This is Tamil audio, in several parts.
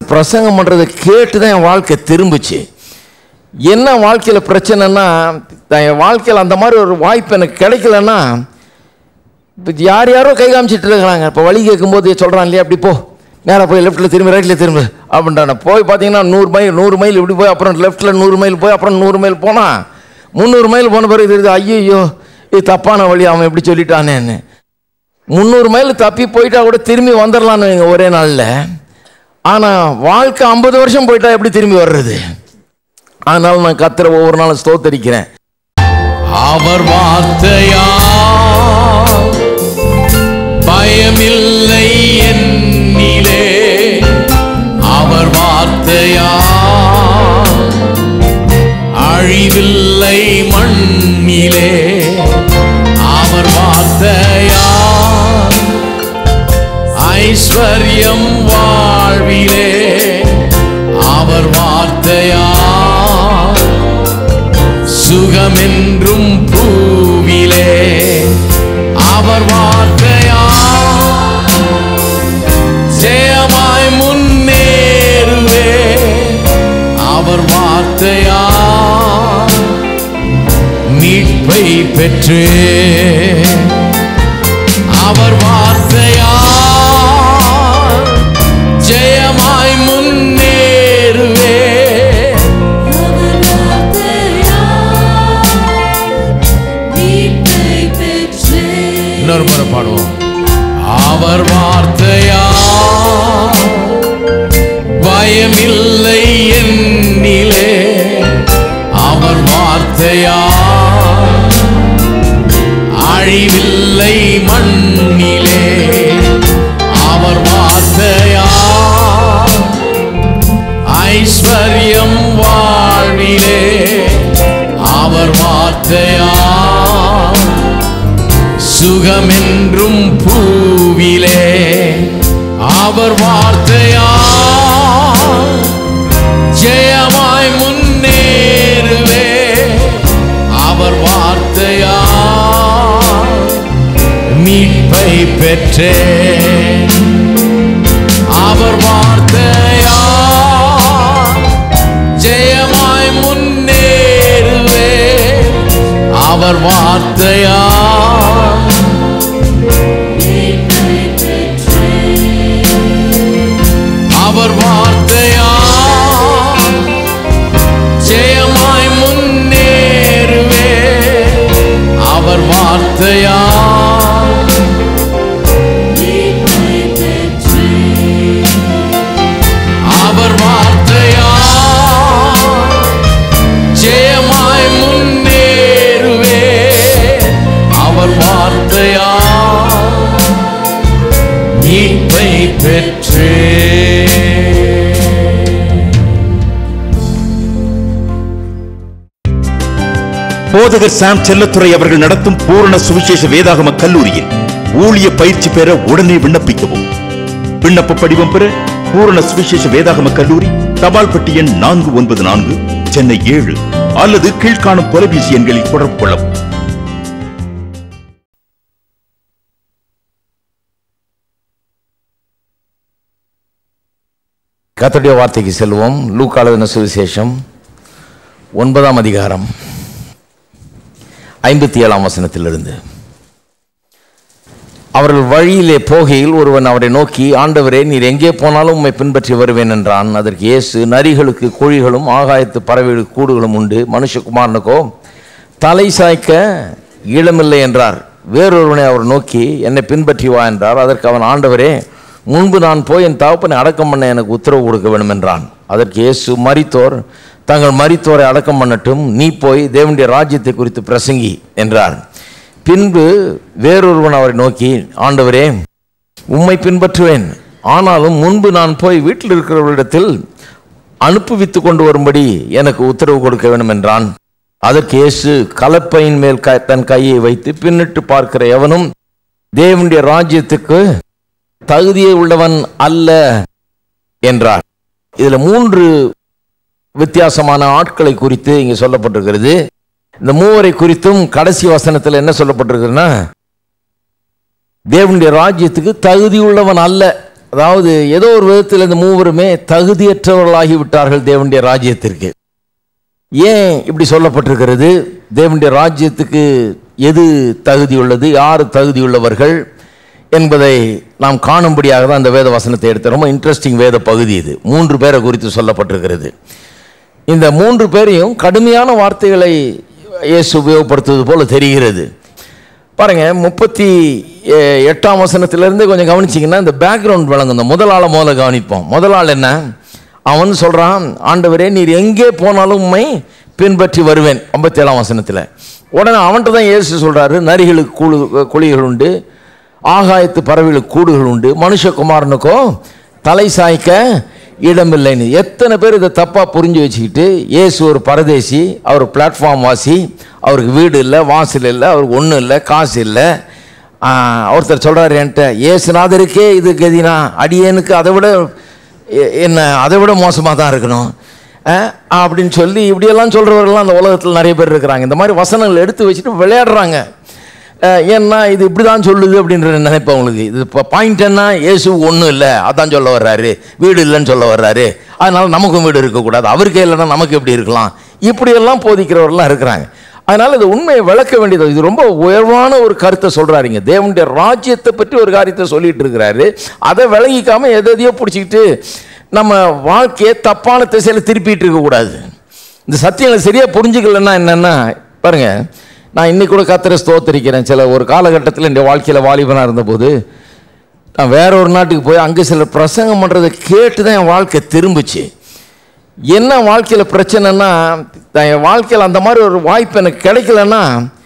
பிரசங்கம் பண்ணுறதை கேட்டு தான் என் வாழ்க்கை திரும்பிச்சு என்ன வாழ்க்கையில் பிரச்சனைன்னா நான் என் வாழ்க்கையில் அந்த மாதிரி ஒரு வாய்ப்பு எனக்கு கிடைக்கலன்னா இப்போ யார் யாரோ கை காமிச்சிட்டு இருக்கிறாங்க இப்போ வழி கேட்கும்போது சொல்கிறான் இல்லையா அப்படி போ நேராக போய் லெஃப்ட்டில் திரும்பி ரைட்டில் திரும்பி அப்படின்றான போய் பார்த்தீங்கன்னா நூறு மைல் நூறு மைல் இப்படி போய் அப்புறம் லெஃப்ட்டில் நூறு மைல் போய் அப்புறம் நூறு மைல் போனால் முந்நூறு மைல் போன பிறகு தெரியுது ஐயோ இது தப்பான வழி அவன் எப்படி சொல்லிட்டானேன்னு முந்நூறு மைல் தப்பி போயிட்டா கூட திரும்பி வந்துடலான்னு வைங்க ஒரே நாளில் ஆனால் வாழ்க்கை ஐம்பது வருஷம் போயிட்டா எப்படி திரும்பி வர்றது அதனால நான் கத்துற ஒவ்வொரு நாளும் ஸ்தோத்தரிக்கிறேன் அவர் வார்த்தையா பயமில்லை என்னிலே அவர் வார்த்தையா அழிவில்லை மண்ணிலே அவர் வார்த்தையா ஐஸ்வர்யம் வாழ்விலே அவர் வார்த்தையா சுகமென்றும் பூவிலே அவர் வார்த்தையா ஜெயமாய் முன்னேறுவே அவர் வார்த்தையா மீட்பை பெற்றே அவர் வார்த்தையா ஜெயமாய் முன்னேறுவே இன்னொரு முறை பாடுவோம் அவர் வார்த்தையா பயமில்லை என்னிலே அவர் வார்த்தையா அழிவில்லை மண்ணிலே அவர் வார்த்தையா ஐஸ்வர்யம் வாழ்விலே அவர் வார்த்தையா சுகமென்றும் பூவிலே அவர் வார்த்தையா ஜெயமாய் முன்னேறுவே அவர் வார்த்தையா மீட்பை பெற்றே அவர் வார்த்தையா ஜெயமாய் முன்னேறுவே அவர் வார்த்தையா அவர் வார்த்தையா ஜெயமாய் முன்னேறுவே அவர் வார்த்தையா அவர் வார்த்தையா ஜெயமாய் முன்னேறுவே அவர் வார்த்தையா மீட்பை பெற்றே போதகர் சாம் செல்லத்துறை அவர்கள் நடத்தும் பூரண சுவிசேஷ வேதாகம கல்லூரியில் ஊழிய பயிற்சி பெற உடனே விண்ணப்பிக்கவும் விண்ணப்ப படிவம் பெற பூரண சுவிசேஷ வேதாகம கல்லூரி தபால் பெட்டி எண் நான்கு ஒன்பது நான்கு சென்னை ஏழு அல்லது கீழ்காணும் தொலைபேசி எண்களில் தொடர்பு கொள்ளவும் கர்த்தருடைய வார்த்தைக்கு செல்வோம் லூக்காளவின சுவிசேஷம் ஒன்பதாம் அதிகாரம் ஐம்பத்தி ஏழாம் வசனத்திலிருந்து அவர்கள் வழியிலே போகையில் ஒருவன் அவரை நோக்கி ஆண்டவரே நீர் எங்கே போனாலும் உம்மை பின்பற்றி வருவேன் என்றான் அதற்கு இயேசு நரிகளுக்கு கோழிகளும் ஆகாயத்து பறவைகளுக்கு கூடுகளும் உண்டு மனுஷகுமாரனுக்கோ தலை சாய்க்க ஈழமில்லை என்றார் வேறொருவனை அவர் நோக்கி என்னை பின்பற்றி வா என்றார் அதற்கு அவன் ஆண்டவரே முன்பு நான் போய் என் தகப்பனை அடக்கம் பண்ண எனக்கு உத்தரவு கொடுக்க வேண்டும் என்றான் அதற்கு இயேசு மரித்தோர் தங்கள் மரித்தோரை அடக்கம் பண்ணட்டும் நீ போய் தேவனுடைய ராஜ்யத்தை குறித்து பிரசங்கி என்றார் பின்பு வேறொருவன் அவரை நோக்கி ஆண்டவரே உம்மை பின்பற்றுவேன் ஆனாலும் முன்பு நான் போய் வீட்டில் இருக்கிறவர்களிடத்தில் அனுப்புவித்து கொண்டு வரும்படி எனக்கு உத்தரவு கொடுக்க வேண்டும் என்றான் அதற்கு இயேசு கலப்பையின் மேல் க தன் கையை வைத்து பின்னிட்டு பார்க்கிற எவனும் தேவனுடைய ராஜ்யத்துக்கு தகுதியை உள்ளவன் அல்ல என்றார் இதுல மூன்று வித்தியாசமான ஆட்களை குறித்து இங்கே சொல்லப்பட்டிருக்கிறது இந்த மூவரை குறித்தும் கடைசி வசனத்தில் என்ன சொல்லப்பட்டிருக்குன்னா தேவனுடைய ராஜ்யத்துக்கு தகுதி உள்ளவன் அல்ல அதாவது ஏதோ ஒரு விதத்தில் இந்த மூவருமே தகுதியற்றவர்களாகி விட்டார்கள் தேவனுடைய ராஜ்யத்திற்கு ஏன் இப்படி சொல்லப்பட்டிருக்கிறது தேவனுடைய ராஜ்யத்துக்கு எது தகுதி உள்ளது யார் தகுதி உள்ளவர்கள் என்பதை நாம் காணும்படியாக தான் அந்த வேத வசனத்தை எடுத்து ரொம்ப இன்ட்ரெஸ்டிங் வேத பகுதி இது மூன்று பேரை குறித்து சொல்லப்பட்டிருக்கிறது இந்த மூன்று பேரையும் கடுமையான வார்த்தைகளை இயேசு உபயோகப்படுத்துவது போல தெரிகிறது பாருங்க முப்பத்தி எ- எட்டாம் வசனத்திலிருந்து கொஞ்சம் கவனிச்சிங்கன்னா இந்த பேக்ரவுண்ட் விளங்கும் இந்த முதல் ஆளை முதல்ல கவனிப்போம் முதல் ஆள் என்ன அவன் சொல்றான் ஆண்டவரே நீர் எங்கே போனாலும் உம்மை பின்பற்றி வருவேன் ஐம்பத்தி ஏழாம் வசனத்தில் உடனே அவன்கிட்ட தான் இயேசு சொல்றாரு நரிகளுக்கு கூடு குழிகள் உண்டு ஆகாயத்து பறவைகளுக்கு கூடுகள் உண்டு மனுஷகுமாரனுக்கோ தலை சாய்க்க இடமில்லைன்னு எத்தனை பேர் இதை தப்பாக புரிஞ்சு வச்சுக்கிட்டு இயேசு ஒரு பரதேசி அவர் பிளாட்ஃபார்ம் வாசி அவருக்கு வீடு இல்லை வாசல் இல்லை அவருக்கு ஒன்றும் இல்லை காசு இல்லை ஆஹ், ஒருத்தர் சொல்கிறார் என்கிட்ட இயேசுநாதருக்கே இது கதினா அடியேனுக்கு அதை விட எ- என்ன அதை விட மோசமாக தான் இருக்கணும் அஹ், அப்படின்னு சொல்லி இப்படியெல்லாம் சொல்கிறவர்கள்லாம் அந்த உலகத்தில் நிறைய பேர் இருக்கிறாங்க இந்த மாதிரி வசனங்கள் எடுத்து வச்சுட்டு விளையாடுறாங்க அஹ், ஏன்னா இது இப்படி தான் சொல்லுது அப்படின்ற நினைப்பேன் உங்களுக்கு இது இப்போ பாயிண்ட் என்ன இயேசு ஒன்றும் இல்லை அதான் சொல்ல வர்றாரு வீடு இல்லைன்னு சொல்ல வர்றாரு அதனால நமக்கும் வீடு இருக்கக்கூடாது அவருக்கே இல்லைன்னா நமக்கு எப்படி இருக்கலாம் இப்படியெல்லாம் போதிக்கிறவர்கள்லாம் இருக்கிறாங்க அதனால இது உண்மையை விளக்க வேண்டியது இது ரொம்ப உயர்வான ஒரு கருத்தை சொல்றாருங்க தேவனுடைய ராஜ்யத்தை பற்றி ஒரு காரியத்தை சொல்லிட்டு இருக்கிறாரு அதை விளங்கிக்காம எதை எதையோ பிடிச்சிக்கிட்டு நம்ம வாழ்க்கையை தப்பான திசையில் திருப்பிட்டு இருக்கக்கூடாது இந்த சத்தியங்களை சரியா புரிஞ்சுக்கலன்னா என்னன்னா பாருங்க நான் இன்னைக்கு கூட கத்திர ஸ்தோத்தரிக்கிறேன் சில ஒரு காலகட்டத்தில் என் வாழ்க்கையில் வாலிபனாக இருந்தபோது நான் வேற ஒரு நாட்டுக்கு போய் அங்கே சில பிரசங்கம் பண்ணுறதை கேட்டு தான் என் வாழ்க்கை திரும்பிச்சு என்ன வாழ்க்கையில் பிரச்சனைன்னா நான் என் வாழ்க்கையில் அந்த மாதிரி ஒரு வாய்ப்பு எனக்கு கிடைக்கலன்னா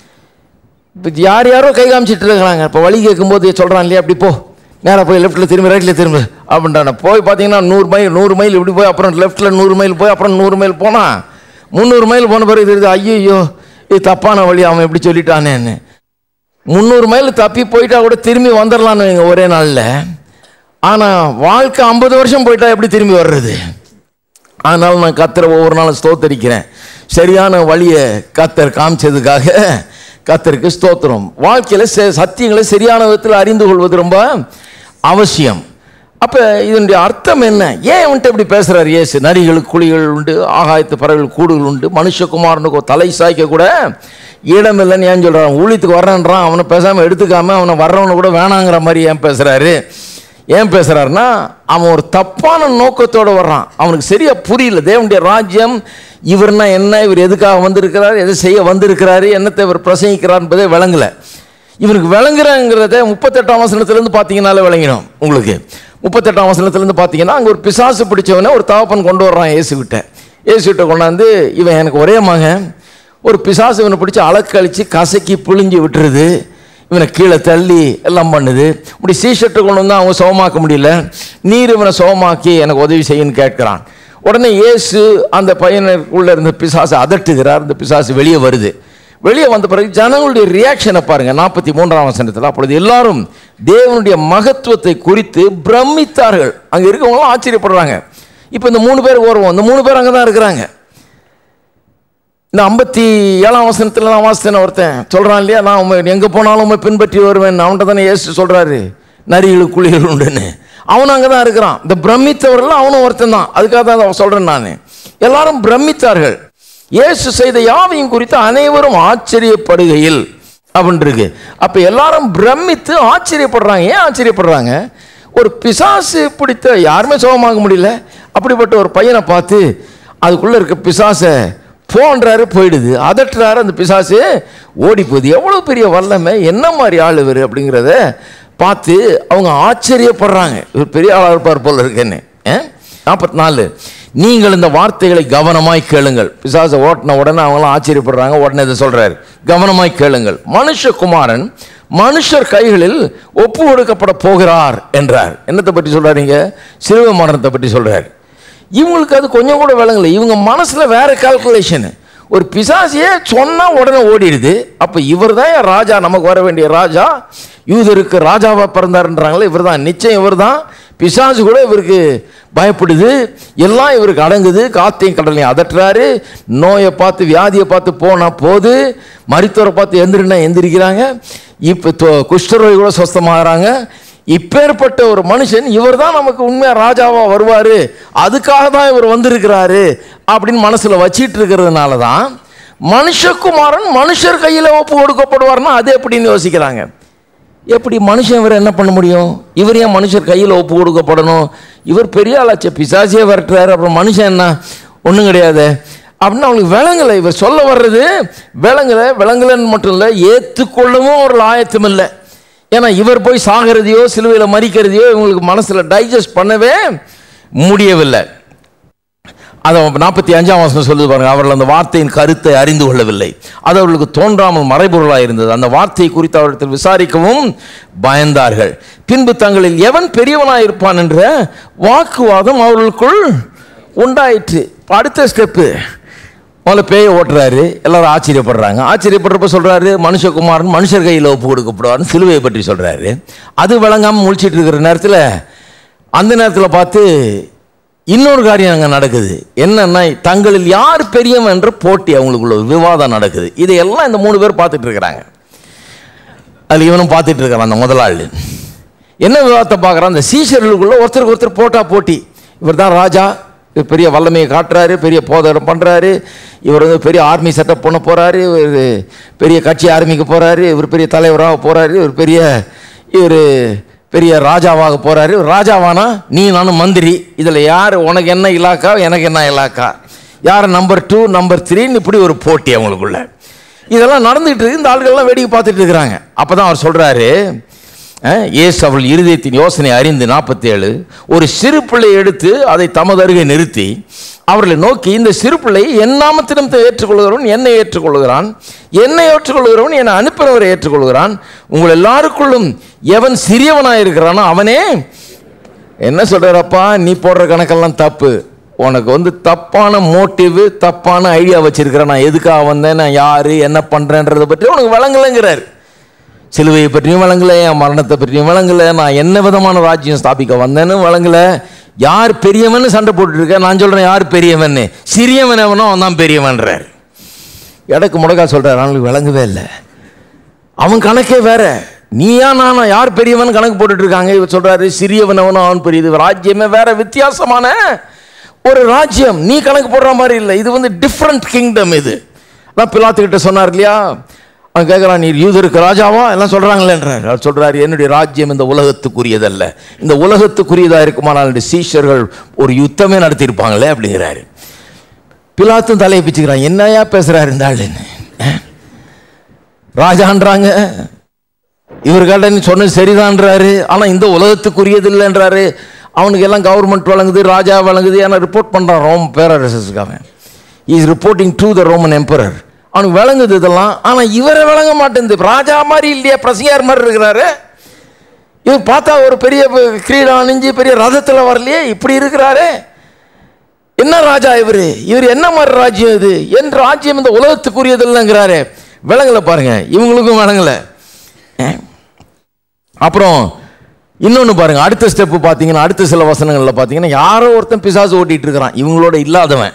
இப்போ யார் யாரோ கை காமிச்சிட்டு இருக்கிறாங்க இப்போ வழி கேட்கும்போது சொல்கிறான் இல்லையா அப்படி போ நேராக போய் லெஃப்ட்டில் திரும்பி ரைட்டில் திரும்ப அப்படின்றான போய் பார்த்தீங்கன்னா நூறு மைல் நூறு மைல் இப்படி போய் அப்புறம் லெஃப்ட்டில் நூறு மைல் போய் அப்புறம் நூறு மைல் போனால் முந்நூறு மைல் போன பிறகு தெரியுது ஐயோ இது தப்பான வழி அவன் எப்படி சொல்லிட்டானேன்னு முந்நூறு மைல் தப்பி போயிட்டா கூட திரும்பி வந்துடலான்னு வைங்க ஒரே நாளில் ஆனால் வாழ்க்கை ஐம்பது வருஷம் போயிட்டா எப்படி திரும்பி வர்றது அதனால நான் கத்தரை ஒவ்வொரு நாளும் ஸ்தோத்தரிக்கிறேன் சரியான வழியை கத்தர் காமிச்சதுக்காக கத்தருக்கு ஸ்தோத்திரம் வாழ்க்கையில் ச- சத்தியங்களை சரியான விதத்தில் அறிந்து கொள்வது ரொம்ப அவசியம் அப்போ இதனுடைய அர்த்தம் என்ன ஏன் அவன்கிட்ட இப்படி பேசுறாரு இயேசு நரிகளுக்கு குழிகள் உண்டு ஆகாயத்து பறவைகள் கூடுகள் உண்டு மனுஷகுமாரனுக்கு ஒரு தலை சாய்க்க கூட இடம் இல்லைன்னு ஏன் சொல்கிறான் ஊழியத்துக்கு வர்றேன்றான் அவனை பேசாமல் எடுத்துக்காம அவனை வர்றவனை கூட வேணாங்கிற மாதிரி ஏன் பேசுறாரு ஏன் பேசுறாருன்னா அவன் ஒரு தப்பான நோக்கத்தோட வர்றான் அவனுக்கு சரியா புரியல தேவனுடைய ராஜ்யம் இவர்னா என்ன இவர் எதுக்காக வந்திருக்கிறார் எதை செய்ய வந்திருக்கிறாரு என்னத்தை இவர் பிரசங்கிக்கிறார் என்பதே விளங்கல இவனுக்கு விளங்குறங்கிறத முப்பத்தெட்டாம் வசனத்திலேருந்து பார்த்தீங்கன்னாலே விளங்கிடும் உங்களுக்கு முப்பத்தெட்டாம் வசனத்திலேருந்து பார்த்தீங்கன்னா அங்கே ஒரு பிசாசு பிடிச்சவனை ஒரு தகப்பன் கொண்டு வர்றான் இயேசுகிட்ட இயேசுகிட்ட கொண்டாந்து இவன் எனக்கு ஒரே மகன் ஒரு பிசாசு இவனை பிடிச்சி அலக்கழிச்சு கசக்கி பிழிஞ்சு விட்டுருது இவனை கீழே தள்ளி எல்லாம் பண்ணுது இப்படி சீஷர்ட்டை கொண்டு வந்து அவங்க சுகமாக்க முடியல நீர் இவனை சுகமாக்கி எனக்கு உதவி செய்யுன்னு கேட்கிறான் உடனே இயேசு அந்த பையனுக்குள்ள இருந்த பிசாசை அதட்டுகிறார் இந்த பிசாசு வெளியே வருது வெளியே வந்த பிறகு ஜனங்களுடைய ரியாக்ஷனை பாருங்க நாற்பத்தி மூன்றாம் வசனத்தில் அப்பொழுது எல்லாரும் தேவனுடைய மகத்துவத்தை குறித்து பிரமித்தார்கள் அங்க இருக்கவங்களும் ஆச்சரியப்படுறாங்க இப்போ இந்த மூணு பேர் வருவோம் இந்த மூணு பேர் அங்கே தான் இருக்கிறாங்க இந்த ஐம்பத்தி ஏழாம் வசனத்தில் நான் வாசித்தேன் ஒருத்தன் சொல்கிறான் இல்லையா நான் உண்மை எங்கே போனாலும் உண்மை பின்பற்றி வருவேன் அவன்கிட்ட தானே ஏசு சொல்கிறாரு நரிகளுக்கு குழிகள் உண்டுன்னு அவனும் அங்கே தான் இருக்கிறான் இந்த பிரமித்தவர்கள் அவனும் ஒருத்தன் தான் அதுக்காக தான் அதை சொல்கிறேன் நான் எல்லாரும் பிரமித்தார்கள் இயேசு செய்த யாவையும் குறித்து அனைவரும் ஆச்சரியப்படுகையில் அப்படின்னு இருக்கு அப்போ எல்லாரும் பிரமித்து ஆச்சரியப்படுறாங்க ஏன் ஆச்சரியப்படுறாங்க ஒரு பிசாசு பிடித்த யாருமே சுகமாக முடியல அப்படிப்பட்ட ஒரு பையனை பார்த்து அதுக்குள்ளே இருக்க பிசாசை போன்றாரு போயிடுது அதட்டுறாரு அந்த பிசாசு ஓடி போகுது எவ்வளோ பெரிய வல்லமை என்ன மாதிரி ஆள் இவர் அப்படிங்கிறத பார்த்து அவங்க ஆச்சரியப்படுறாங்க இவர் பெரிய ஆளாக இருப்பார் போல இருக்குன்னு நாற்பத்தி நாலு நீங்கள் இந்த வார்த்தைகளை கவனமாய் கேளுங்கள் பிசாசை ஓட்டின உடனே அவங்களாம் ஆச்சரியப்படுறாங்க உடனே இதை சொல்றாரு கவனமாய் கேளுங்கள் மனுஷகுமாரன் மனுஷர் கைகளில் ஒப்பு கொடுக்கப்பட போகிறார் என்றார் என்னத்தை பற்றி சொல்றாருங்க சிலுவை மரணத்தை பற்றி சொல்றாரு இவங்களுக்கு அது கொஞ்சம் கூட விளங்கல இவங்க மனசுல வேற கால்குலேஷன் ஒரு பிசாசியே சொன்னா உடனே ஓடிடுது அப்ப இவர் தான் ராஜா நமக்கு வர வேண்டிய ராஜா யூதருக்கு ராஜாவா பிறந்தாருன்றாங்களே இவர் தான் நிச்சயம் இவர் தான் பிசாசு கூட இவருக்கு பயப்படுது எல்லாம் இவருக்கு அடங்குது காத்தையும் கடலையும் அதட்டுறாரு நோயை பார்த்து வியாதியை பார்த்து போனா போது மருத்துவரை பார்த்து எந்திரினா எந்திரிக்கிறாங்க இப்போ குஷ்டரோகி கூட சொஸ்தமாகறாங்க இப்பேற்பட்ட ஒரு மனுஷன் இவர் தான் நமக்கு உண்மையா ராஜாவா வருவாரு அதுக்காக தான் இவர் வந்திருக்கிறாரு அப்படின்னு மனசுல வச்சிட்டு இருக்கிறதுனால தான் மனுஷகுமாரன் மனுஷர் கையில ஒப்பு கொடுக்கப்படுவார்னா அது எப்படின்னு யோசிக்கிறாங்க எப்படி மனுஷன் இவர் என்ன பண்ண முடியும் இவர் ஏன் மனுஷர் கையில் ஒப்பு கொடுக்கப்படணும் இவர் பெரிய ஆளாச்சே பிசாசியே விரட்டுறாரு அப்புறம் மனுஷன் என்ன ஒன்றும் கிடையாது அப்படின்னு அவங்களுக்கு விளங்கலை இவர் சொல்ல வர்றது விளங்கலை விளங்கலைன்னு மட்டும் இல்லை ஏற்றுக்கொள்ளவும் ஒரு ஆயத்தம் இல்லை ஏன்னா இவர் போய் சாகிறதையோ சிலுவையில் மறிக்கிறதையோ இவங்களுக்கு மனசில் டைஜஸ்ட் பண்ணவே முடியவில்லை அதை நாற்பத்தி அஞ்சாம் வருஷம் சொல்லுது பாருங்க அவர்கள் அந்த வார்த்தையின் கருத்தை அறிந்து கொள்ளவில்லை அது அவர்களுக்கு தோன்றாமல் மறைபொருளாக இருந்தது அந்த வார்த்தையை குறித்து அவர்களிடத்தில் விசாரிக்கவும் பயந்தார்கள் பின்பு தங்களில் எவன் பெரியவனாக இருப்பான் என்ற வாக்குவாதம் அவர்களுக்குள் உண்டாயிற்று இப்ப அடுத்த ஸ்டெப்பு முதல்ல பேயை ஓட்டுறாரு எல்லாரும் ஆச்சரியப்படுறாங்க ஆச்சரியப்படுறப்ப சொல்றாரு மனுஷகுமாரன் மனுஷர் கையில் ஒப்பு கொடுக்கப்படுவார்னு சிலுவையை பற்றி சொல்றாரு அது விளங்காமல் முழிச்சிட்டு இருக்கிற நேரத்தில் அந்த நேரத்தில் பார்த்து இன்னொரு காரியம் அங்கே நடக்குது என்னன்னா தங்களில் யார் பெரியவன் என்ற போட்டி அவங்களுக்குள்ள ஒரு விவாதம் நடக்குது இதையெல்லாம் இந்த மூணு பேர் பார்த்துட்டு இருக்கிறாங்க அதில் இவனும் பார்த்துட்டு இருக்கிறான் அந்த முதலாளி என்ன விவாதத்தை பார்க்குறான் அந்த சீஷர்களுக்குள்ள ஒருத்தருக்கு ஒருத்தர் போட்டா போட்டி இவர் தான் ராஜா இவர் பெரிய வல்லமையை காட்டுறாரு பெரிய போதகம் பண்ணுறாரு இவர் வந்து பெரிய ஆர்மி செட்டப் பண்ண போகிறாரு இவர் பெரிய கட்சி ஆரம்பிக்க போகிறாரு இவர் பெரிய தலைவராக போகிறாரு இவர் பெரிய இவர் பெரிய ராஜாவாக போகிறாரு ராஜாவானா நீ நானும் மந்திரி இதில் யார் உனக்கு என்ன இலாக்கா எனக்கு என்ன இலாக்கா யார் நம்பர் டூ நம்பர் த்ரீன்னு இப்படி ஒரு போட்டி அவங்களுக்குள்ள இதெல்லாம் நடந்துகிட்டு இருக்கு இந்த ஆள்கள்லாம் வேடிக்கை பார்த்துட்டு இருக்கிறாங்க அப்போ தான் அவர் சொல்கிறாரு இயேசு அவள் இருதயத்தின் யோசனை அறிந்து நாற்பத்தி ஏழு ஒரு சிறு பிள்ளை எடுத்து அதை தமது அருகே நிறுத்தி அவர்களை நோக்கி இந்த சிறு பிள்ளை என் நாமத்தினம் ஏற்றுக்கொள்கிறவன் என்னை ஏற்றுக்கொள்கிறான் என்னை ஏற்றுக்கொள்கிறவன் என்னை அனுப்பினவரை ஏற்றுக்கொள்கிறான் உங்கள் எல்லாருக்குள்ளும் எவன் சிறியவனாக இருக்கிறானோ அவனே என்ன சொல்றாரப்பா நீ போடுற கணக்கெல்லாம் தப்பு உனக்கு வந்து தப்பான மோட்டிவ் தப்பான ஐடியா வச்சிருக்கிற நான் எதுக்காக வந்தேன் நான் யாரு என்ன பண்றேன்றதை பற்றி உனக்கு விளங்கலைங்கிறார் சிலுவையை பற்றியும் விளங்கல என் மரணத்தை பற்றியும் விளங்கல நான் என்ன விதமான ராஜ்யம் ஸ்தாபிக்க வந்தேன்னு விளங்கல யார் பெரியவன் சண்டை போட்டுட்டு இருக்க நான் சொல்றேன் யார் பெரியவன் சிறியவன் எவனோ அவன் தான் பெரியவன்றார் எடக்கு முடக்கா சொல்றாரு அவனுக்கு விளங்கவே இல்லை அவன் கணக்கே வேற நீயா நானா யார் பெரியவன் கணக்கு போட்டுட்டு இருக்காங்க இவர் சொல்றாரு சிறியவன் அவனும் அவன் பெரியது ராஜ்யமே வேற வித்தியாசமான ஒரு ராஜ்யம் நீ கணக்கு போடுற மாதிரி இல்லை இது வந்து டிஃப்ரெண்ட் கிங்டம் இது அதான் பிலாத்துக்கிட்ட சொன்னார் இல்லையா அவன் கேட்குறான் நீர் யூதருக்கு ராஜாவா எல்லாம் சொல்கிறாங்களேன்றார் அவர் சொல்கிறார் என்னுடைய ராஜ்யம் இந்த உலகத்துக்குரியதல்ல இந்த உலகத்துக்குரியதாக இருக்குமானால் இந்த சீஷர்கள் ஒரு யுத்தமே நடத்தியிருப்பாங்களே அப்படிங்கிறாரு பிலாத்தும் தலையை பிச்சுக்கிறான் என்னையா பேசுகிறாரு இந்த ஆளுன்னு அஹ்? ராஜான்றாங்க இவர் கேட்ட நீ சொன்னது சரிதான்றாரு ஆனால் இந்த உலகத்துக்குரியது இல்லைன்றாரு அவனுக்கு எல்லாம் கவர்மெண்ட் வழங்குது ராஜா வழங்குது ஏன்னா ரிப்போர்ட் பண்ணுறான் ரோம் பேரரசுக்காக is reporting to the Roman emperor அவனுக்கு விளங்குது இதெல்லாம் ஆனால் இவரை விளங்க மாட்டேங்குது ராஜா மாதிரி இல்லையா பிரசியார் மாதிரி இருக்கிறாரு இவர் பார்த்தா ஒரு பெரிய கிரீடம் அணிஞ்சு பெரிய ரதத்தில் வரலையே இப்படி இருக்கிறாரு என்ன ராஜா இவர் இவர் என்ன மாதிரி ராஜ்யம் இது என் ராஜ்யம் இந்த உலகத்துக்குரியது இல்லைங்கிறாரு விளங்கல பாருங்க இவங்களுக்கும் விளங்கல அஹ். அப்புறம் இன்னொன்று பாருங்க அடுத்த ஸ்டெப்பு பார்த்தீங்கன்னா அடுத்த சில வசனங்களில் பார்த்தீங்கன்னா யாரோ ஒருத்தன் பிசாசு ஓட்டிட்டு இருக்கிறான் இவங்களோட இல்லாதவன்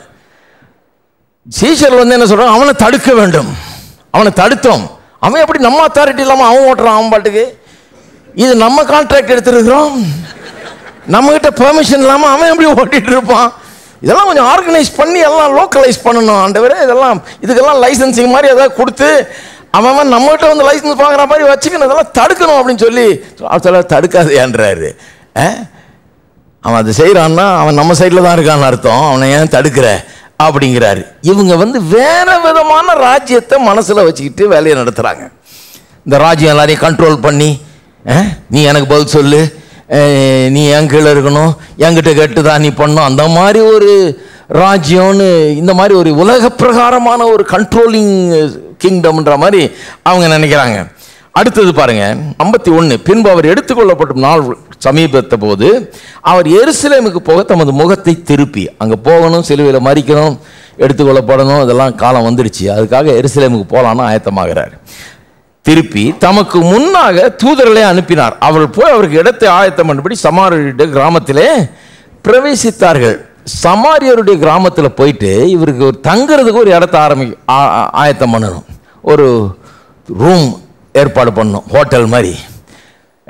சீஷர் வந்து என்ன சொல்றான் அவனை தடுக்க வேண்டும் அவனை தடுத்தோம் அவன் எப்படி நம்ம அத்தாரிட்டி இல்லாமல் அவன் ஓட்டுறான் அவன் பாட்டுக்கு இது நம்ம கான்ட்ராக்ட் எடுத்துருக்கிறோம் நம்மகிட்ட பெர்மிஷன் இல்லாமல் அவன் எப்படி ஓட்டிட்டு இருப்பான் இதெல்லாம் கொஞ்சம் ஆர்கனைஸ் பண்ணி எல்லாம் லோக்கலைஸ் பண்ணணும் ஆண்டவரே இதெல்லாம் இதுக்கெல்லாம் லைசன்சிங் மாதிரி ஏதாவது கொடுத்து அவன் அவன் நம்மகிட்ட வந்து லைசன்ஸ் வாங்குற மாதிரி வச்சுக்கணும் இதெல்லாம் தடுக்கணும் அப்படின்னு சொல்லி அவர் சொல்ல தடுக்காதேன்றாரு அஹ்? அவன் அதை செய்கிறான்னா அவன் நம்ம சைடில் தான் இருக்கான்னு அர்த்தம் அவனை ஏன் தடுக்கிற அப்படிங்கிறாரு இவங்க வந்து வேற விதமான ராஜ்யத்தை மனசில் வச்சுக்கிட்டு வேலையை நடத்துகிறாங்க இந்த ராஜ்யம் எல்லாரையும் கண்ட்ரோல் பண்ணி அஹ், நீ எனக்கு பதில் சொல்லு அஹ், நீ என் கீழே இருக்கணும் என்கிட்ட கேட்டு தான் நீ பண்ணணும் அந்த மாதிரி ஒரு ராஜ்யம்னு இந்த மாதிரி ஒரு உலக பிரகாரமான ஒரு கண்ட்ரோலிங் கிங்டம்ன்ற மாதிரி அவங்க நினைக்கிறாங்க அடுத்தது பாருங்க ஐம்பத்தி ஒன்று பின்பு அவர் எடுத்துக்கொள்ளப்படும் நாள் சமீபத்த போது அவர் எருசலேமுக்கு போக தமது முகத்தை திருப்பி அங்கே போகணும் சிலுவையில் மறிக்கணும் எடுத்துக்கொள்ளப்படணும் இதெல்லாம் காலம் வந்துடுச்சு அதுக்காக எருசலேமுக்கு போகலான்னு ஆயத்தமாகிறார் திருப்பி தமக்கு முன்னாக தூதர்களை அனுப்பினார் அவள் போய் அவருக்கு இடத்தை ஆயத்தம் பண்ணபடி சமாரியருடைய கிராமத்திலே பிரவேசித்தார்கள் சமாரியருடைய கிராமத்தில் போயிட்டு இவருக்கு ஒரு தங்குறதுக்கு ஒரு இடத்த ஆரம்பி ஆ- ஆ- ஆயத்தம் பண்ணணும் ஒரு ரூம் ஏற்பாடு பண்ணணும் ஹோட்டல் மாதிரி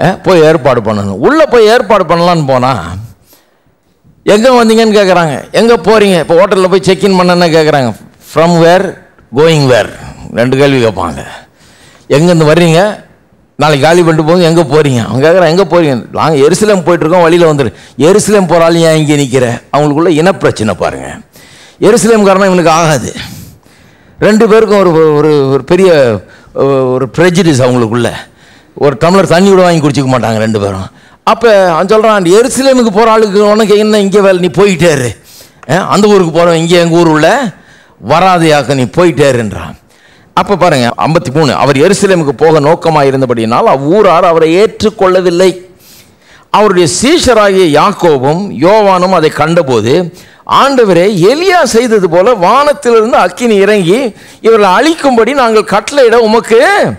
அஹ், போய் ஏற்பாடு பண்ணணும் உள்ளே போய் ஏற்பாடு பண்ணலான்னு போனால் எங்கே வந்தீங்கன்னு கேட்குறாங்க எங்கே போகிறீங்க இப்போ ஹோட்டலில் போய் செக்இன் பண்ணன்னு கேட்குறாங்க ஃப்ரம் வேர் கோயிங் வேர் ரெண்டு கேள்வி கேட்பாங்க எங்கேருந்து வர்றீங்க நாளைக்கு காலி பண்ணிட்டு போங்க எங்கே போகிறீங்க அவங்க கேட்குறாங்க எங்கே போகிறீங்க நாங்கள் எருசலேம் போயிட்டுருக்கோம் வழியில் வந்துடு எருசலேம் போகிறாலும் ஏன் இங்கே நிற்கிற அவங்களுக்குள்ள இனப்பிரச்சனை பாருங்கள் எருசலேம் காரணம் இவனுக்கு ஆகாது ரெண்டு பேருக்கும் ஒரு ஒரு ஒரு பெரிய ஒரு ப்ரெஜிடிஸ் அவங்களுக்குள்ள ஒரு டம்ளர் தண்ணி கூட வாங்கி குடிச்சிக்க மாட்டாங்க ரெண்டு பேரும் அப்போ அவன் சொல்கிறான் எருசலேமுக்கு போகிற ஆளுக்கு உனக்கு என்ன இங்கே வேலை நீ போயிட்டே இரு அஹ், அந்த ஊருக்கு போகிறோம் இங்கே எங்கள் ஊர் உள்ள வராதையாக்க நீ போயிட்டே இருன்றான் அப்போ பாருங்க ஐம்பத்தி மூணு அவர் எருசலேமுக்கு போக நோக்கமாக இருந்தபடியினால் அவ்வூரார் அவரை ஏற்றுக்கொள்ளவில்லை அவருடைய சீஷராகிய யாக்கோபும் யோவானும் அதை கண்டபோது ஆண்டவரே எலியா செய்தது போல வானத்திலிருந்து அக்கினி இறங்கி இவர்களை அழிக்கும்படி நாங்கள் கட்டளையிட உமக்கு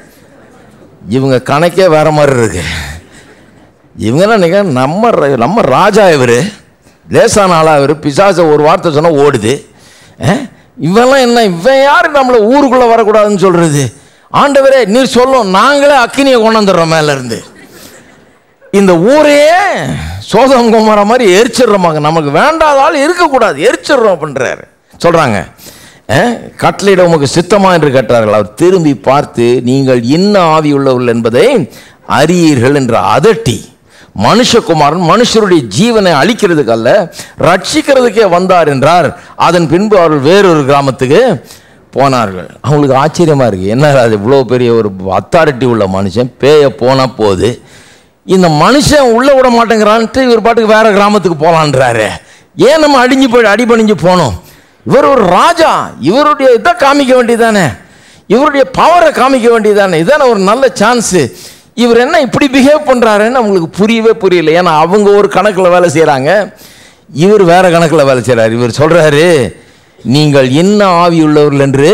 இவங்க கணக்கே வேற மாதிரி இருக்கு இவங்க நினைக்க நம்ம ர- நம்ம ராஜா இவர் லேசான ஆளா இவர் பிசாச ஒரு வார்த்தை சொன்னால் ஓடுது அஹ்? இவெல்லாம் என்ன இவன் யார் நம்மளை ஊருக்குள்ளே வரக்கூடாதுன்னு சொல்றது ஆண்டவரே நீர் சொல்லும் நாங்களே அக்கினியை கொண்டு வந்துடுறோம் மேல இருந்து இந்த ஊரையே சோதம் குமார மாதிரி எரிச்சிடுறோமாங்க நமக்கு வேண்டாத ஆள் இருக்கக்கூடாது எரிச்சிடுறோம் அப்படின்றாரு சொல்கிறாங்க கட்டளையிட உமக்கு சித்தமா என்று கேட்டார்கள் அவர் திரும்பி பார்த்து நீங்கள் இன்ன ஆவி உள்ளவர்கள் என்பதை அறியீர்கள் என்று அதட்டி மனுஷகுமாரன் மனுஷருடைய ஜீவனை அழிக்கிறதுக்கு அல்ல ரட்சிக்கிறதுக்கே வந்தார் என்றார் அதன் பின்பு அவர்கள் வேறொரு கிராமத்துக்கு போனார்கள் அவங்களுக்கு ஆச்சரியமா இருக்கு என்ன அது இவ்வளோ பெரிய ஒரு அத்தாரிட்டி உள்ள மனுஷன் பேய போன போது இந்த மனுஷன் உள்ள விட மாட்டேங்கிறான்ட்டு இவர் பாட்டுக்கு வேற கிராமத்துக்கு போலான்றாரு ஏன் நம்ம அடிஞ்சு போய் அடிபணிஞ்சு போனோம் இவர் ஒரு ராஜா இவருடைய இதை காமிக்க வேண்டியதானே இவருடைய பவரை காமிக்க வேண்டியதானே இதானே ஒரு நல்ல சான்ஸு இவர் என்ன இப்படி பிஹேவ் பண்ணுறாருன்னு அவங்களுக்கு புரியவே புரியல ஏன்னா அவங்க ஒரு கணக்கில் வேலை செய்கிறாங்க இவர் வேற கணக்கில் வேலை செய்கிறார் இவர் சொல்கிறாரு நீங்கள் என்ன ஆவி உள்ளவர்கள் என்று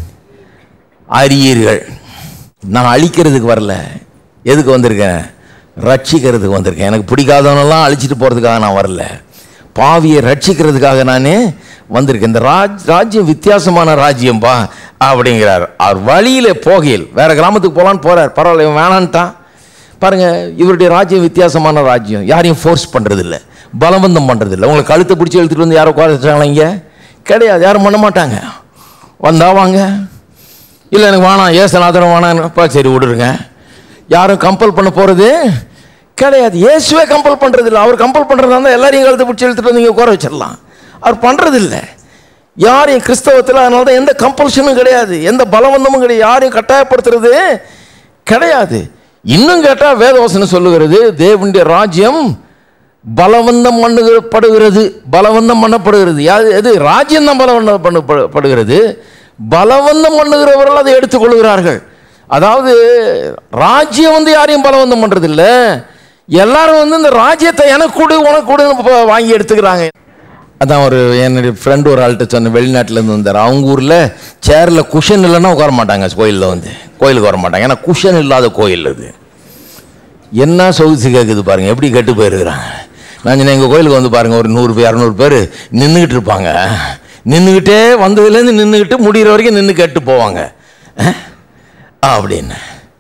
அறியீர்கள் நான் அழிக்கிறதுக்கு வரல எதுக்கு வந்திருக்கேன் ரட்சிக்கிறதுக்கு வந்திருக்கேன் எனக்கு பிடிக்காதவனெல்லாம் அழிச்சிட்டு போகிறதுக்காக நான் வரல பாவியை ரட்சிக்கிறதுக்காக நான் வந்திருக்கேன் இந்த ராஜ் ராஜ்யம் வித்தியாசமான ராஜ்யம்பா அப்படிங்கிறார் அவர் வழியில் போகையில் வேற கிராமத்துக்கு போகலான்னு போறார் பரவாயில்ல இவன் வேணான்ட்டான் பாருங்க இவருடைய ராஜ்யம் வித்தியாசமான ராஜ்யம் யாரையும் ஃபோர்ஸ் பண்ணுறதில்ல பலவந்தம் பண்ணுறதில்ல உங்களை கழுத்தை பிடிச்சி எடுத்துகிட்டு வந்து யாரோ உட்கார இங்கே கிடையாது யாரும் பண்ண மாட்டாங்க வந்தா வாங்க இல்லை எனக்கு வேணாம் ஏசநாதரம் வேணாம்ப்பா சரி விடுருங்க யாரும் கம்பல் பண்ண போகிறது கிடையாது இயேசுவே கம்பல் பண்ணுறது இல்லை அவர் கம்பல் பண்ணுறதா இருந்தால் எல்லாரையும் கழுத்து பிடிச்சி இழுத்துட்டு வந்து இங்கே உட்கார வச்சிடலாம் அவர் பண்ணுறது இல்லை யாரையும் கிறிஸ்தவத்தில் அதனால தான் எந்த கம்பல்ஷனும் கிடையாது எந்த பலவந்தமும் கிடையாது யாரையும் கட்டாயப்படுத்துறது கிடையாது இன்னும் கேட்டால் வேதவசனம் சொல்லுகிறது தேவனுடைய ராஜ்யம் பலவந்தம் பண்ணுகிறப்படுகிறது பலவந்தம் பண்ணப்படுகிறது யாது எது ராஜ்யம் தான் பலவந்தம் பண்ணப்படுகிறது பலவந்தம் பண்ணுகிறவர்கள் அதை எடுத்துக்கொள்கிறார்கள் அதாவது ராஜ்யம் வந்து யாரையும் பலவந்தம் பண்றது இல்ல எல்லாரும் வந்து இந்த ராஜ்யத்தை எனக்கு கொடு உனக்கு கொடுன்னு ப- வாங்கி எடுத்துக்கிறாங்க அதான் ஒரு என்னுடைய ஃப்ரெண்டு ஒரு ஆள்கிட்ட சொன்ன வெளிநாட்டிலேருந்து வந்தார் அவங்க ஊரில் சேரில் குஷன் இல்லைன்னா உட்கார மாட்டாங்க கோயிலில் வந்து கோயிலுக்கு வர மாட்டாங்க ஏன்னா குஷன் இல்லாத கோயில் அது என்ன சொகுசு கேட்குது பாருங்க எப்படி கெட்டு போயிருக்கிறாங்க நான் சொன்னேன் எங்கள் கோயிலுக்கு வந்து பாருங்க ஒரு நூறு பேர் இரநூறு பேர் நின்றுக்கிட்டு இருப்பாங்க நின்றுக்கிட்டே வந்ததுலேருந்து நின்றுக்கிட்டு முடிகிற வரைக்கும் நின்று கேட்டு போவாங்க அஹ், அப்படின்னு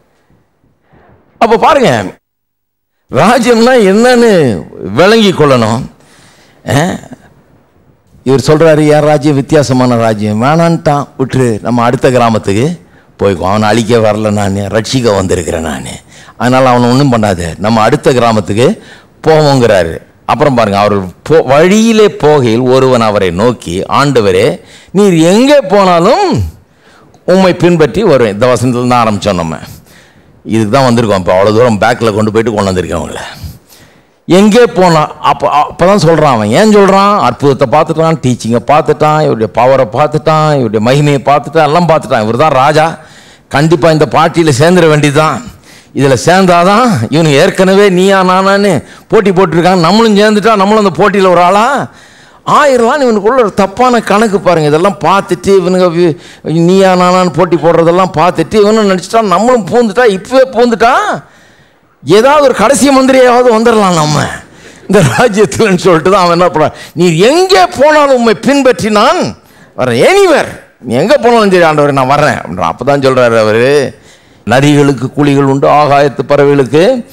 அப்போ பாருங்க ராஜ்யம்னா என்னன்னு விளங்கி கொள்ளணும் அஹ், இவர் சொல்றாரு என் ராஜ்யம் வித்தியாசமான ராஜ்யம் வேணான்ட்டான் விட்டுரு நம்ம அடுத்த கிராமத்துக்கு போய்க்கோ அவனை அழிக்க வரல நான் ரட்சிக்க வந்திருக்கிறேன் நான் அதனால் அவனை ஒன்றும் பண்ணாத நம்ம அடுத்த கிராமத்துக்கு போவோங்கிறாரு அப்புறம் பாருங்க அவர் போ வழியிலே போகையில் ஒருவன் அவரை நோக்கி ஆண்டவரே நீர் எங்கே போனாலும் உம்மை பின்பற்றி வருவேன் இந்த வசனத்துல தான் ஆரம்பித்தோம் நம்ம இதுக்கு தான் வந்திருக்கோம் இப்போ அவ்வளோ தூரம் பேக்கில் கொண்டு போயிட்டு கொண்டு வந்திருக்கேன் உங்களை எங்கே போனான் அப்போ அப்போ தான் சொல்கிறான் அவன் ஏன் சொல்கிறான் அற்புதத்தை பார்த்துட்டான் டீச்சிங்கை பார்த்துட்டான் இவருடைய பவரை பார்த்துட்டான் இவருடைய மகிமையை பார்த்துட்டான் எல்லாம் பார்த்துட்டான் இவர் தான் ராஜா கண்டிப்பாக இந்த பார்ட்டியில் சேர்ந்துட வேண்டியதுதான் இதில் சேர்ந்தாதான் இவனுக்கு ஏற்கனவே நீயா நானான்னு போட்டி போட்டிருக்காங்க நம்மளும் சேர்ந்துட்டா நம்மளும் அந்த போட்டியில் ஒரு ஆளா ஆயிரலாம் இவனுக்குள்ள ஒரு தப்பான கணக்கு பாருங்க இதெல்லாம் பார்த்துட்டு இவனுங்க வி- நீயா நானான்னு போட்டி போடுறதெல்லாம் பார்த்துட்டு இவனும் நினச்சிட்டா நம்மளும் பூந்துட்டா இப்பவே பூந்துட்டா ஏதாவது ஒரு கடைசி மந்திரியாவது வந்துடலாம் நம்ம இந்த ராஜ்யத்தில்னு சொல்லிட்டு தான் அவன் என்ன பண்ணான் நீ எங்கே போனாலும் உண்மை பின்பற்றி நான் வரேன் எனிவேர் நீ எங்கே போனாலும் சரி ஆண்டவர் நான் வரேன் அப்படின்ற அப்போ தான் சொல்கிறாரு அவர் நரிகளுக்கு குழிகள் உண்டு ஆகாயத்து பறவைகளுக்கு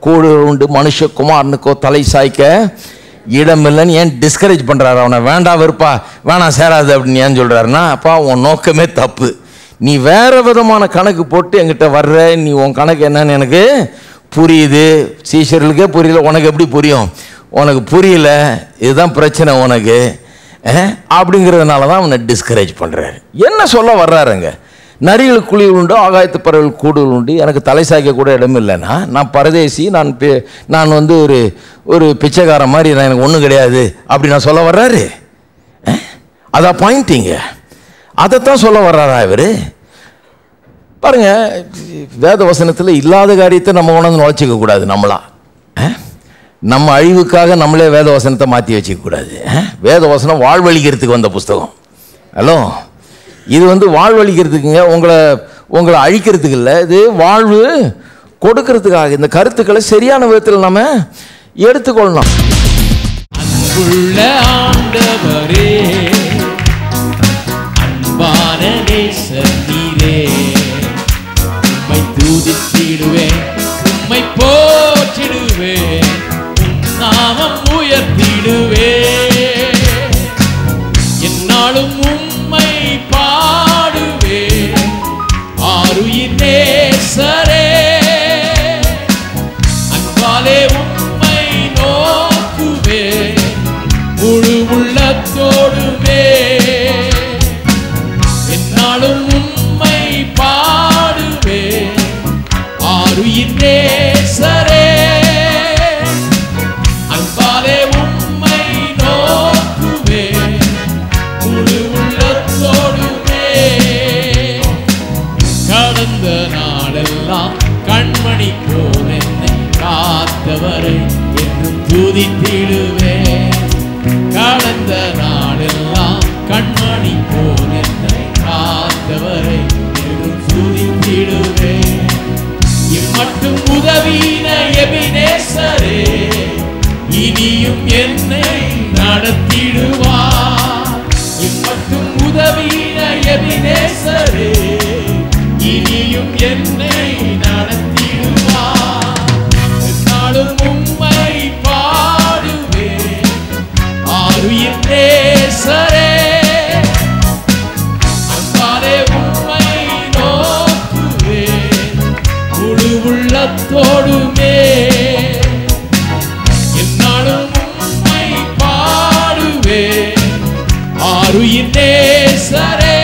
கூடுகள் உண்டு மனுஷகுமாரனுக்கோ தலை சாய்க்க இடமில்லைன்னு ஏன் டிஸ்கரேஜ் பண்ணுறாரு அவனை வேண்டாம் வெறுப்பா வேணாம் சேராது அப்படின்னு ஏன் சொல்கிறாருன்னா அப்பா உன் நோக்கமே தப்பு நீ வேற விதமான கணக்கு போட்டு என்கிட்ட வர்ற நீ உன் கணக்கு என்னன்னு எனக்கு புரியுது சீஷர்களுக்கே புரியல உனக்கு எப்படி புரியும் உனக்கு புரியல இதுதான் பிரச்சனை உனக்கு அஹ், அப்படிங்கிறதுனால தான் அவனை டிஸ்கரேஜ் பண்ணுறாரு என்ன சொல்ல வர்றாருங்க நரிகள் குழிகள் உண்டு ஆகாயத்து பறவைகள் கூடுகள் உண்டு எனக்கு தலை சாய்க்க கூட இடம் இல்லைன்னா நான் பரதேசி நான் பி- நான் வந்து ஒரு ஒரு பிச்சைக்காரன் மாதிரி நான் எனக்கு ஒன்றும் கிடையாது அப்படி நான் சொல்ல வர்றாரு அஹ்? அதான் பாயிண்டிங்க அதைத்தான் சொல்ல வர்றாரா இவர் பாருங்க வேத வசனத்தில் இல்லாத காரியத்தை நம்ம உணர்ந்து நுழைச்சிக்க கூடாது நம்மளா அஹ்? நம்ம அழிவுக்காக நம்மளே வேத வசனத்தை மாற்றி வச்சுக்க கூடாது அஹ்? வேத வசனம் வாழ்வழிக்கிறதுக்கு வந்த புஸ்தகம் ஹலோ இது வந்து வாழ்வழிக்கிறதுக்குங்க உங்களை உங்களை அழிக்கிறதுக்கு இல்லை இது வாழ்வு கொடுக்கறதுக்காக இந்த கருத்துக்களை சரியான விதத்தில் நம்ம எடுத்துக்கொள்ளணும் அன்புள்ள ஆண்டவரே அன்பான நேசர் நீரே உம்மை தூதித்திடுவேன் உம்மை போற்றிடுவேன் உம் நாமம் உயர்த்திடுவேன் என்னாலும் உம்மை பாடுவேன் ஆருயிர் நேசரே அன்பாலே உம்மை நோக்குவே முழு உள்ளத்தோடுமே என்னாலும் உம்மை பாடுவே ஆருயிர் நேசரே அன்பாலே உம்மை நோக்குவே முழு உள்ளத்தோடுமே கடந்த நாளெல்லாம் கண்மணி போல் என்னை காத்தவரை என்றும் துதித்திடுவேன் கடந்த நாளெல்லாம் கண்மணி போல் என்னை காத்தவரை என்றும் துதித்திடுவேன் இம்மட்டும் உதவின எபினேசரே இனியும் என்னை நடத்திடுவார் இம்மட்டும் உதவின எபினேசரே இனியும் என்னை நடத்திடுவார் என்னாலும் உம்மை பாடுவேன் ஆருயிர் நேசரே அன்பாலே உம்மை நோக்குவேன் முழு உள்ளத்தோடுமே என்னாலும் உம்மை பாடுவேன் ஆருயிர் நேசரே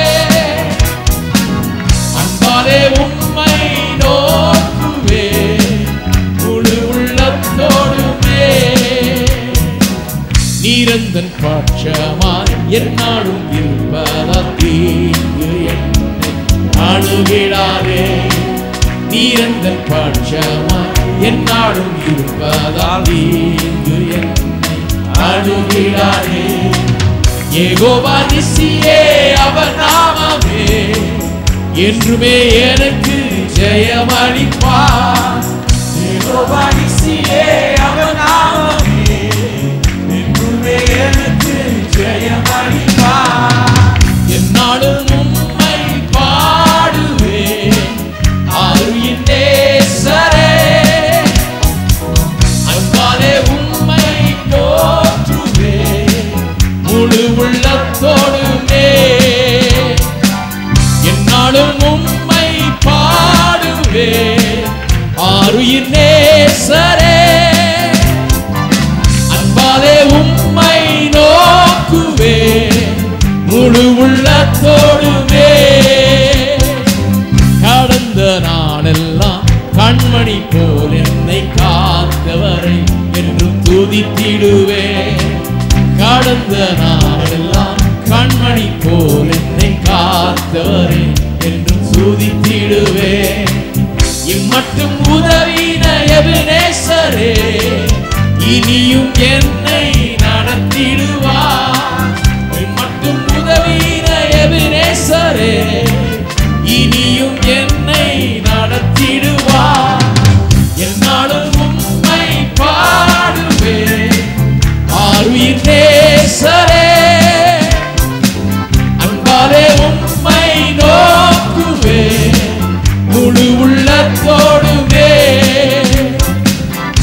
அன்பாலே உம்மை நோக்குவேன் முழு உள்ளத்தோடுமே நீரந்தன் பாட்சமாய் என்னாலும் இருப்பதா தீங்கு என்னை அணுகிடாதே நீரந்தன் பாட்சமாய் என்னாலும் இருப்பதா தீங்கு என்னை அணுகிடாதே ஏகோவா நிசியே அவர் நாமமே என்றுமே எனக்கு ஜெயமளிப்பார் ஏகோவா நிசியே அவர் நாமமே என்றுமே எனக்கு ஜெயமளிப்பார் என்னாலும் உம்மை பாடுவேன் ஆருயின் நேசரே அன்பாலே உம்மை போற்றுவேன் முழு உள்ளத்தோடுமே என்னாலும் உம்மை பாடுவேன் ஆருயிர் நேசரே அன்பாலே உம்மை நோக்குவேன் முழு உள்ளத்தோடுமே கடந்த நாளெல்லாம் கண்மணி போல் என்னை காத்தவரை என்றும் துதித்திடுவேன் கடந்த நாளெல்லாம் கண்மணி போல் என்னை காத்தவரை என்றும் துதித்திடுவேன் இம்மட்டும் உதவின எபினேசரே இனியும் என்னை நடத்திடுவார் இம்மட்டும் உதவின எபினேசரே இனியும் என்னை நடத்திடுவார் என்னாலும் உம்மை பாடுவேன் ஆருயிர் நேசரே அன்பாலே உம்மை நோக்குவேன் முழு உள்ளத்தோடுவே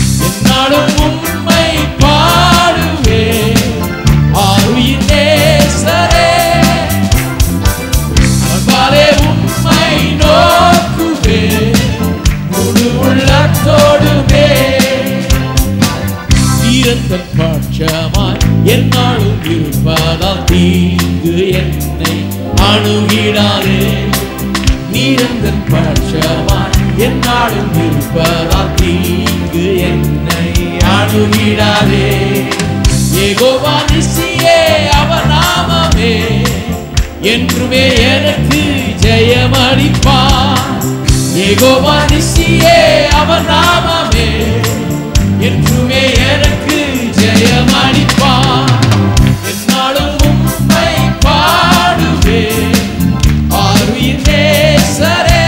இருப்பதால் தீங்கு என்னை அணுகிடாதே நீரந்தன் பட்சமாய் என்னாலும் இருப்பதால் தீங்கு என்னை அணுகிடாதே ஏகோவா நிசியே அவர் நாமமே என்றுமே எனக்கு ஜெயமளிப்பார் ஏகோவா நிசியே அவர் நாமமே என்றுமே எனக்கு ஜெயமளிப்பார் என்னாலும் உம்மை பாடுவேன் ஆருயிர் நேசரே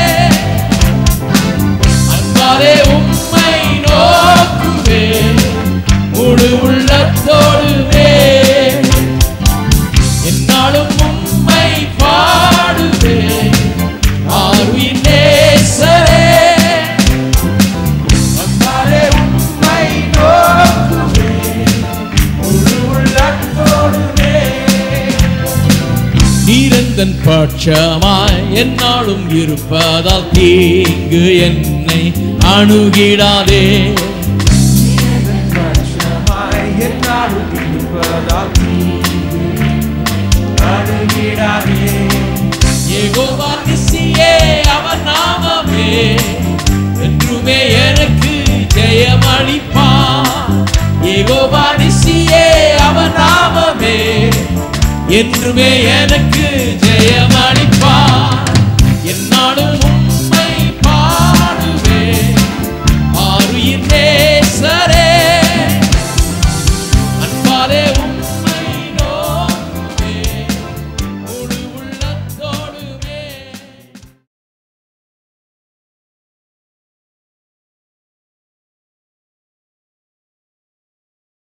அன்பாலே உம்மை நோக்குவேன் முழு உள்ளத்தோடுவே என்னாலும் உம்மை பாடுவேன் ஆருயிர் நேசரே அன்பாலே உம்மை நோக்குவேன் முழு உள்ளத்தோடுவே நீரந்தன் பட்சமாய் என்னாலும் இருப்பதால் தீங்கு என்னை அணுகிடாதே யெகோவா நிசியே அவர் நாமமே என்றுமே எனக்கு ஜெயமளிப்பார் யெகோவா நிசியே அவர் நாமமே என்றுமே எனக்கு ஜெயமளிப்பார் என்னாலும்